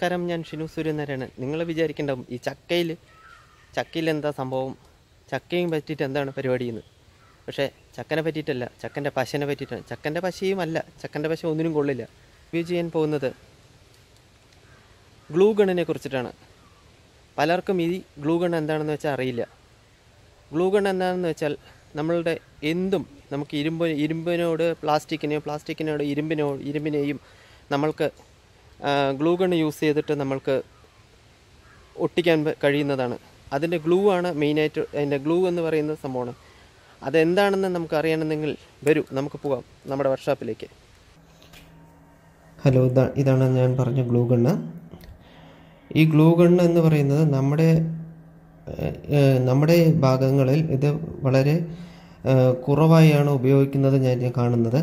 നമസ്കാരം ഞാൻ ഷിനു സൂര്യനാരായണൻ നിങ്ങൾ വിചാരിക്കേണ്ടാവും ഈ ചക്കയിൽ ചക്കയിൽ എന്താ സംഭവം ചക്കയും പറ്റിയിട്ട് എന്താണ് പരിപാടി എന്ന് പക്ഷേ ചക്കനെ പറ്റിയിട്ടല്ല ചക്കൻ്റെ പശനെ പറ്റിയിട്ടാണ് ചക്കൻ്റെ പശയും അല്ല ചക്കൻ്റെ പശ ഒന്നിനും കൊള്ളില്ല റിവ്യൂ ചെയ്യാൻ പോകുന്നത് ഗ്ലൂ ഗണ്ണിനെ കുറിച്ചിട്ടാണ് പലർക്കും ഈ ഗ്ലൂ ഗൺ എന്താണെന്ന് വെച്ചാൽ അറിയില്ല ഗ്ലൂ ഗൺ എന്താണെന്ന് വെച്ചാൽ നമ്മളുടെ എന്തും നമുക്ക് ഇരുമ്പ് ഇരുമ്പിനോട് പ്ലാസ്റ്റിക്കിനെയോ പ്ലാസ്റ്റിക്കിനോട് ഇരുമ്പിനോ ഇരുമ്പിനെയും നമ്മൾക്ക് ഗ്ലൂ ഗൺ യൂസ് ചെയ്തിട്ട് നമ്മൾക്ക് ഒട്ടിക്കാൻ പ- കഴിയുന്നതാണ് അതിൻ്റെ ഗ്ലൂ ആണ് മെയിനായിട്ട് അതിൻ്റെ ഗ്ലൂ എന്ന് പറയുന്ന സംഭവമാണ് അതെന്താണെന്ന് നമുക്ക് അറിയണമെങ്കിൽ വരൂ നമുക്ക് പോകാം നമ്മുടെ വർക്ക്ഷോപ്പിലേക്ക് ഹലോ ഇതാ ഇതാണ് ഞാൻ പറഞ്ഞ ഗ്ലൂ ഗണ്ണ് ഈ ഗ്ലൂ ഗണ്ണ് എന്ന് പറയുന്നത് നമ്മുടെ ഏഹ്, ഏഹ്, നമ്മുടെ ഭാഗങ്ങളിൽ ഇത് വളരെ ഏഹ്, കുറവായാണ് ഉപയോഗിക്കുന്നത് ഞാൻ ഞാൻ കാണുന്നത്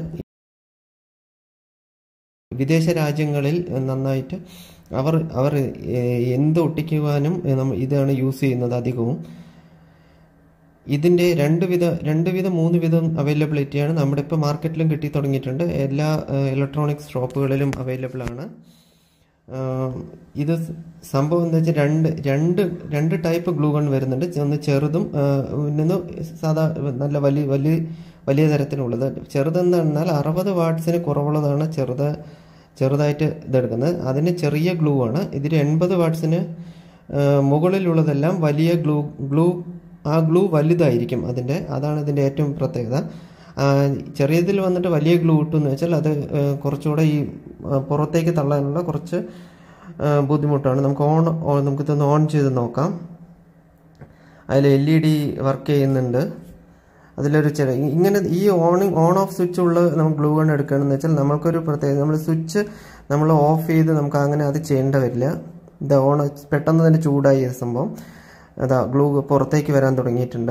വിദേശ രാജ്യങ്ങളിൽ നന്നായിട്ട് അവർ അവർ ഏഹ്, എന്ത് ഒട്ടിക്കുവാനും ഏഹ്, നമ്മ- ഇതാണ് യൂസ് ചെയ്യുന്നത് അധികവും ഇതിൻ്റെ രണ്ട് വിധ രണ്ട് വിധം മൂന്ന് വിധം അവൈലബിലിറ്റിയാണ് നമ്മുടെ ഇപ്പോൾ മാർക്കറ്റിലും കിട്ടി തുടങ്ങിയിട്ടുണ്ട് എല്ലാ ഇലക്ട്രോണിക്സ് ഷോപ്പുകളിലും അവൈലബിൾ ആണ് ആഹ് ഇത് സംഭവം എന്താ വെച്ചാൽ രണ്ട് രണ്ട് രണ്ട് ടൈപ്പ് ഗ്ലൂ ഗൺ വരുന്നുണ്ട് ഒന്ന് ചെറുതും ആഹ് പിന്നെ സാധാ നല്ല വലിയ വലിയ വലിയ തരത്തിലുള്ളത് ചെറുതെന്ന് പറഞ്ഞാൽ അറുപത് വാട്ട്സിന് കുറവുള്ളതാണ് ചെറുത് ചെറുതായിട്ട് ഇതെടുക്കുന്നത് അതിന് ചെറിയ ഗ്ലൂ ആണ് ഇതിൽ എൺപത് വാട്ട്സിന് മുകളിലുള്ളതെല്ലാം വലിയ ഗ്ലൂ ഗ്ലൂ ആ ഗ്ലൂ വലുതായിരിക്കും അതിൻ്റെ അതാണ് ഇതിൻ്റെ ഏറ്റവും പ്രത്യേകത ആ, ചെറിയതിൽ വന്നിട്ട് വലിയ ഗ്ലൂ ഇട്ടെന്ന് വെച്ചാൽ അത് ആ, കുറച്ചുകൂടെ ഈ ആ, പുറത്തേക്ക് തള്ളാനുള്ള കുറച്ച് ആ, ബുദ്ധിമുട്ടാണ് നമുക്ക് ഓൺ ഓ- നമുക്കിതൊന്ന് ഓൺ ചെയ്ത് നോക്കാം അതിൽ എൽ ഇ ഡി വർക്ക് ചെയ്യുന്നുണ്ട് അതിലൊരു ചെറിയ ഇങ്ങനെ ഈ ഓണിങ് ഓൺ ഓഫ് സ്വിച്ച് ഉള്ള നമുക്ക് ഗ്ലൂ ഗൺ എടുക്കുകയാണെന്ന് വെച്ചാൽ നമ്മൾക്കൊരു പ്രത്യേകത നമ്മൾ സ്വിച്ച് നമ്മൾ ഓഫ് ചെയ്ത് നമുക്ക് അങ്ങനെ അത് ചെയ്യേണ്ട വരില്ല ഇത് ഓൺ പെട്ടെന്ന് തന്നെ ചൂടായി ഈ സംഭവം അതാ ഗ്ലൂ പുറത്തേക്ക് വരാൻ തുടങ്ങിയിട്ടുണ്ട്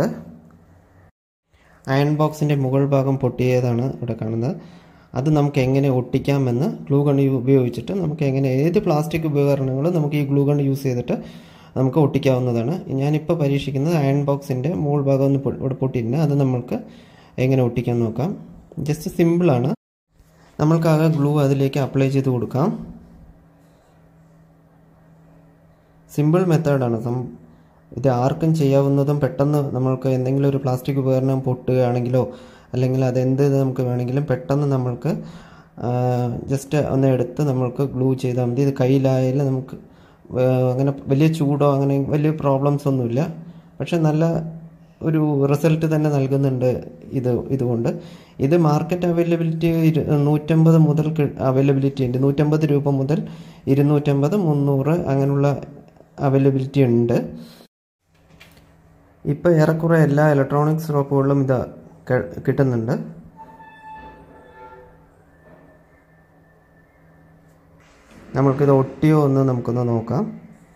അയൺ ബോക്സിൻ്റെ മുകൾ ഭാഗം പൊട്ടിയതാണ് ഇവിടെ കാണുന്നത് അത് നമുക്ക് എങ്ങനെ ഒട്ടിക്കാമെന്ന് ഗ്ലൂ ഗൺ ഉപയോഗിച്ചിട്ട് നമുക്ക് എങ്ങനെ ഏത് പ്ലാസ്റ്റിക് ഉപകരണങ്ങളും നമുക്ക് ഈ ഗ്ലൂ ഗൺ യൂസ് ചെയ്തിട്ട് നമുക്ക് ഒട്ടിക്കാവുന്നതാണ് ഞാനിപ്പോൾ പരീക്ഷിക്കുന്നത് അയൺ ബോക്സിൻ്റെ മുകൾ ഭാഗം ഒന്ന് പൊ- ഇവിടെ പൊട്ടിയിട്ടുണ്ട് അത് നമ്മൾക്ക് എങ്ങനെ ഒട്ടിക്കാൻ നോക്കാം ജസ്റ്റ് സിമ്പിളാണ് നമ്മൾക്കാകെ ഗ്ലൂ അതിലേക്ക് അപ്ലൈ ചെയ്ത് കൊടുക്കാം സിമ്പിൾ മെത്തേഡാണ് സം ഇത് ആർക്കും ചെയ്യാവുന്നതും പെട്ടെന്ന് നമ്മൾക്ക് എന്തെങ്കിലും ഒരു പ്ലാസ്റ്റിക് ഉപകരണം പൊട്ടുകയാണെങ്കിലോ അല്ലെങ്കിൽ അതെന്ത് ഇത് നമുക്ക് വേണമെങ്കിലും പെട്ടെന്ന് നമ്മൾക്ക് ജസ്റ്റ് ഒന്ന് എടുത്ത് നമ്മൾക്ക് ഗ്ലൂ ചെയ്താൽ മതി ഇത് കയ്യിലായാലും നമുക്ക് ആ, അങ്ങനെ വലിയ ചൂടോ അങ്ങനെ വലിയ പ്രോബ്ലംസ് ഒന്നുമില്ല പക്ഷെ നല്ല ഒരു റിസൾട്ട് തന്നെ നൽകുന്നുണ്ട് ഇത് ഇതുകൊണ്ട് ഇത് മാർക്കറ്റ് അവൈലബിലിറ്റി ഇരു- നൂറ്റമ്പത് മുതൽ അവൈലബിലിറ്റി ഉണ്ട് നൂറ്റമ്പത് രൂപ മുതൽ ഇരുന്നൂറ്റമ്പത് മുന്നൂറ് അങ്ങനെയുള്ള അവൈലബിലിറ്റി ഉണ്ട് ഇപ്പോൾ ഏറെക്കുറെ എല്ലാ ഇലക്ട്രോണിക്സ് ഷോപ്പുകളിലും ഇത് ക- കിട്ടുന്നുണ്ട് നമ്മൾക്കിത് ഒട്ടിയോ എന്ന് നമുക്കൊന്ന് നോക്കാം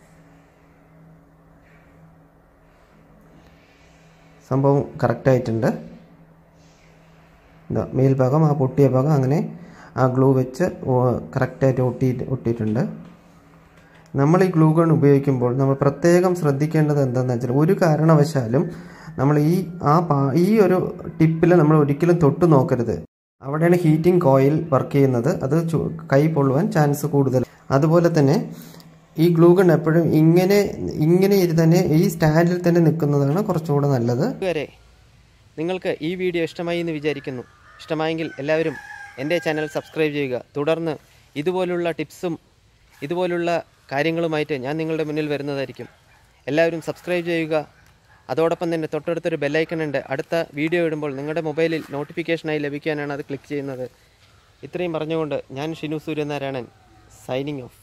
സംഭവം കറക്റ്റായിട്ടുണ്ട് ഇതാ മേൽഭാഗം ആ പൊട്ടിയ ഭാഗം അങ്ങനെ ആ ഗ്ലൂ വെച്ച് കറക്റ്റായിട്ട് ഒട്ടി ഒട്ടിയിട്ടുണ്ട് നമ്മൾ ഈ ഗ്ലൂ ഗൺ ഉപയോഗിക്കുമ്പോൾ നമ്മൾ പ്രത്യേകം ശ്രദ്ധിക്കേണ്ടത് എന്താണെന്ന് വെച്ചാൽ ഒരു കാരണവശാലും നമ്മൾ ഈ ആ പാ- ഈ ഒരു ടിപ്പിൽ നമ്മൾ ഒരിക്കലും തൊട്ട് നോക്കരുത് അവിടെയാണ് ഹീറ്റിംഗ് കോയിൽ വർക്ക് ചെയ്യുന്നത് അത് ചു- കൈ പൊള്ളുവാൻ ചാൻസ് കൂടുതൽ അതുപോലെ തന്നെ ഈ ഗ്ലൂ ഗൺ എപ്പോഴും ഇങ്ങനെ ഇങ്ങനെ ഇരു തന്നെ ഈ സ്റ്റാൻഡിൽ തന്നെ നിൽക്കുന്നതാണ് കുറച്ചുകൂടെ നല്ലത് വരെ നിങ്ങൾക്ക് ഈ വീഡിയോ ഇഷ്ടമായി എന്ന് വിചാരിക്കുന്നു ഇഷ്ടമായെങ്കിൽ എല്ലാവരും എൻ്റെ ചാനൽ സബ്സ്ക്രൈബ് ചെയ്യുക തുടർന്ന് ഇതുപോലുള്ള ടിപ്സും ഇതുപോലുള്ള കാര്യങ്ങളുമായിട്ട് ഞാൻ നിങ്ങളുടെ മുന്നിൽ വരുന്നതായിരിക്കും എല്ലാവരും സബ്സ്ക്രൈബ് ചെയ്യുക അതോടൊപ്പം തന്നെ തൊട്ടടുത്തൊരു ബെല്ലൈക്കൺ ഉണ്ട് അടുത്ത വീഡിയോ ഇടുമ്പോൾ നിങ്ങളുടെ മൊബൈലിൽ നോട്ടിഫിക്കേഷനായി ലഭിക്കാനാണ് അത് ക്ലിക്ക് ചെയ്യുന്നത് ഇത്രയും പറഞ്ഞുകൊണ്ട് ഞാൻ ഷിനു സൂര്യനാരായണൻ സൈനിങ് ഓഫ്